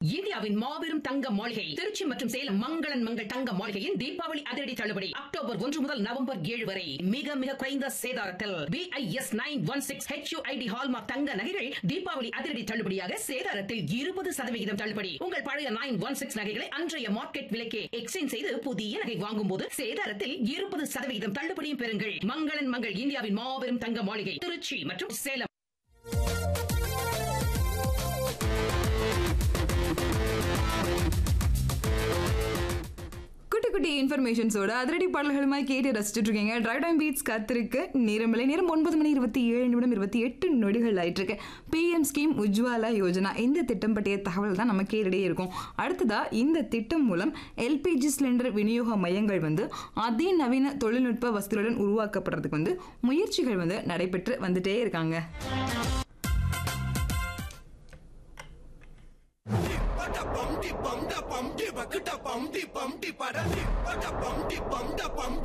இந்தியாவின் மாபெரும் தங்க மாளிகை திருச்சி மற்றும் சேலம் மங்களன் மங்கள் தங்க மாளிகையின் தீபாவளி அதிரடி தள்ளுபடி அக்டோபர் ஒன்று முதல் நவம்பர் ஏழு வரை மிக மிக குறைந்த சேதாரத்தில் BIS nine one six HUID hallmark தங்க நகைகள் தீபாவளி அதிரடி தள்ளுபடியாக சேதாரத்தில் இருபது சதவிகிதம் தள்ளுபடி உங்கள் பழைய நைன் ஒன் சிக்ஸ் நகைகளை அன்றைய மார்க்கெட் விலைக்கே எக்ஸ்சேஞ்ச் செய்து புதிய நகை வாங்கும் போது சேதாரத்தில் இருபது சதவிகிதம் தள்ளுபடியும் பெறுங்கள் மங்களன் மங்கள் இந்தியாவின் மாபெரும் தங்க மாளிகை திருச்சி மற்றும் சேலம் குட்டி குட்டி இன்ஃபர்மேஷன்ஸோட அதிரடி பாடல்களுமாய் கேட்டு ரசிச்சுட்டு இருக்கீங்க ட்ரை டைம் பீட்ஸ் காத்திருக்கு நேரமில்லை நேரம் ஒன்பது மணி இருபத்தி ஏழு நிமிடம் இருபத்தி எட்டு நொடிகள் ஆயிட்டு இருக்கு பிஎம் ஸ்கீம் உஜ்வாலா யோஜனா இந்த திட்டம் பற்றிய தகவல் தான் நம்ம கேட்டுட்டே இருக்கும் அடுத்ததா இந்த திட்டம் மூலம் எல்பிஜி சிலிண்டர் விநியோக மையங்கள் வந்து அதிநவீன தொழில்நுட்ப வசதிகளுடன் உருவாக்கப்படுறதுக்கு வந்து முயற்சிகள் வந்து நடைபெற்று வந்துட்டே இருக்காங்க பட பம் டி பம் ட பம் டி பக்கு ட பம் டி பம் டி பட டி பட பம் டி பம் ட பம்